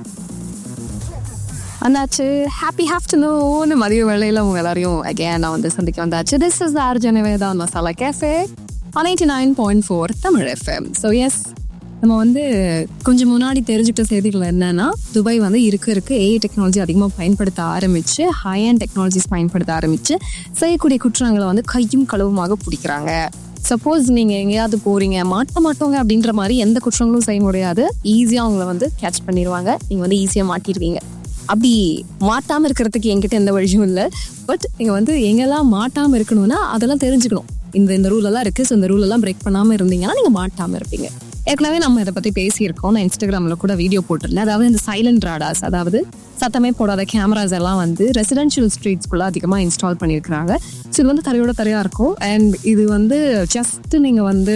வந்தாச்சு happy afternoon மதிய வேளையில் உங்க எல்லாரையும் அகேன் நான் வந்து சந்திக்க வந்தாச்சு திஸ் இஸ் ஆர்ஜன வேதா masala cafe ninety nine point four Tamil FM so yes நம்ம வந்து கொஞ்சம் முன்னாடி தெரிஞ்சுக்கிட்ட செய்திகள் என்னன்னா துபாய் வந்து இருக்க இருக்க ஏஐ டெக்னாலஜி அதிகமாக பயன்படுத்த ஆரம்பிச்சு ஹை அண்ட் டெக்னாலஜிஸ் பயன்படுத்த ஆரம்பிச்சு செய்யக்கூடிய குற்றங்களை வந்து கையும் களவுமாக பிடிக்கிறாங்க சப்போஸ் நீங்கள் எங்கேயாவது போறீங்க மாட்ட மாட்டோங்க அப்படின்ற மாதிரி எந்த குற்றங்களும் செய்ய முடியாது ஈஸியாக அவங்கள வந்து கேட்ச் பண்ணிடுவாங்க நீங்கள் வந்து ஈஸியாக மாட்டிடுவீங்க அப்படி மாட்டாமல் இருக்கிறதுக்கு என்கிட்ட எந்த வழியும் இல்லை பட் நீங்கள் வந்து எங்கெல்லாம் மாட்டாமல் இருக்கணும்னா அதெல்லாம் தெரிஞ்சுக்கணும் இந்த இந்த ரூல் எல்லாம் இருக்குது ஸோ இந்த ரூல் எல்லாம் பிரேக் பண்ணாமல் இருந்தீங்கன்னா நீங்கள் மாட்டாமல் இருப்பீங்க ஏற்கனவே நம்ம இதை பற்றி பேசியிருக்கோம் நான் இன்ஸ்டாகிராமில் கூட வீடியோ போட்டிருந்தேன் அதாவது இந்த சைலண்ட் ராடாஸ் அதாவது சத்தமே போடாத கேமராஸ் எல்லாம் வந்து ரெசிடென்ஷியல் ஸ்ட்ரீட்ஸ்குள்ளே அதிகமாக இன்ஸ்டால் பண்ணியிருக்கிறாங்க ஸோ இது வந்து தரையோட தரையாக இருக்கும் அண்ட் இது வந்து ஜஸ்ட் நீங்கள் வந்து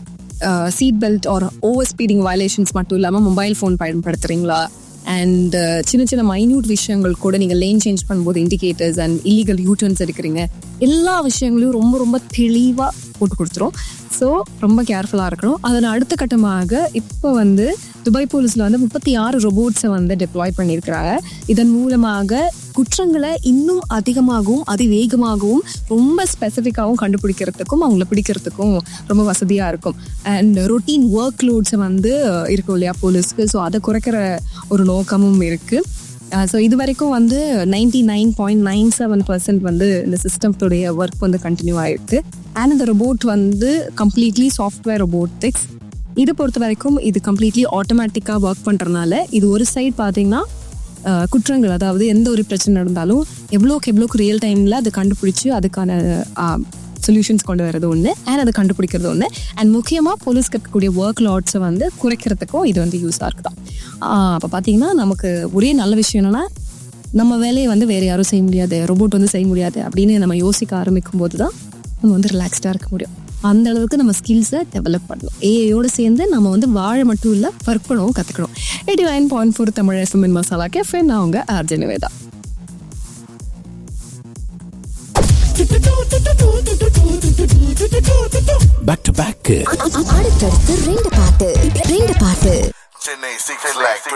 seat belt or over speeding violations மட்டும் இல்லாமல் மொபைல் ஃபோன் பயன்படுத்துறீங்களா அண்ட் சின்ன சின்ன மைன்யூட் விஷயங்கள் கூட நீங்கள் லேன் சேஞ்ச் பண்ணும்போது இண்டிகேட்டர்ஸ் அண்ட் இல்லீகல் யூட்டர்ன்ஸ் எடுக்கிறீங்க எல்லா விஷயங்களையும் ரொம்ப ரொம்ப தெளிவாக போட்டு கொடுத்துரும் ஸோ ரொம்ப கேர்ஃபுல்லாக இருக்கணும் அதன் அடுத்த கட்டமாக இப்போ வந்து துபாய் போலீஸில் வந்து முப்பத்தி ஆறு ரொபோட்ஸை வந்து டெப்ளாய் பண்ணியிருக்கிறாங்க இதன் மூலமாக குற்றங்களை இன்னும் அதிகமாகவும் அதிவேகமாகவும் ரொம்ப ஸ்பெசிஃபிக்காகவும் கண்டுபிடிக்கிறதுக்கும் அவங்கள பிடிக்கிறதுக்கும் ரொம்ப வசதியாக இருக்கும் அண்ட் ரொட்டீன் ஒர்க் லோட்ஸை வந்து இருக்கும் இல்லையா போலீஸ்க்கு ஸோ அதை குறைக்கிற ஒரு நோக்கமும் இருக்குது ஸோ இது வரைக்கும் வந்து ninety nine point nine seven percent வந்து இந்த சிஸ்டத்துடைய ஒர்க் வந்து கண்டினியூ ஆயிருக்கு அண்ட் இந்த ரொபோட் வந்து கம்ப்ளீட்லி சாஃப்ட்வேர் ரொபோட்டிக்ஸ் இது பொறுத்த வரைக்கும் இது கம்ப்ளீட்லி ஆட்டோமேட்டிக்காக ஒர்க் பண்ணுறதுனால இது ஒரு சைட் பார்த்தீங்கன்னா அஹ், குற்றங்கள் அதாவது எந்த ஒரு பிரச்சனை நடந்தாலும் எவ்வளோக்கு எவ்வளோக்கு ரியல் டைமில் அதை கண்டுபிடிச்சி அதுக்கான சொல்யூஷன்ஸ் கொண்டு வரது ஒன்று அண்ட் அதை கண்டுபிடிக்கிறது ஒன்று அண்ட் முக்கியமாக போலீஸ்க்கு இருக்கக்கூடிய ஒர்க் லாட்ஸை வந்து குறைக்கிறதுக்கும் இது வந்து யூஸாக இருக்குதான் அப்போ பார்த்தீங்கன்னா நமக்கு ஒரே நல்ல விஷயம் என்னன்னா நம்ம வேலையை வந்து வேறு யாரும் செய்ய முடியாது ரோபோட் வந்து செய்ய முடியாது அப்படின்னு நம்ம யோசிக்க ஆரம்பிக்கும் போது தான் நம்ம வந்து ரிலாக்ஸ்டாக இருக்க முடியும் அந்த அளவுக்கு நம்ம ஸ்கில்ஸை டெவலப் பண்ணணும் ஏஐயோடு சேர்ந்து நம்ம வந்து வாழ மட்டும் இல்லை ஒர்க் பண்ணவும் கற்றுக்கணும் eighty nine point four Tamil எஃப்எம்என் மசாலா கேஃபே நான் அவங்க RJ Nivetha back to back அடுத்தடுத்து ரெண்டு பாட்டு ரெண்டு பாட்டு Chennai Six Flag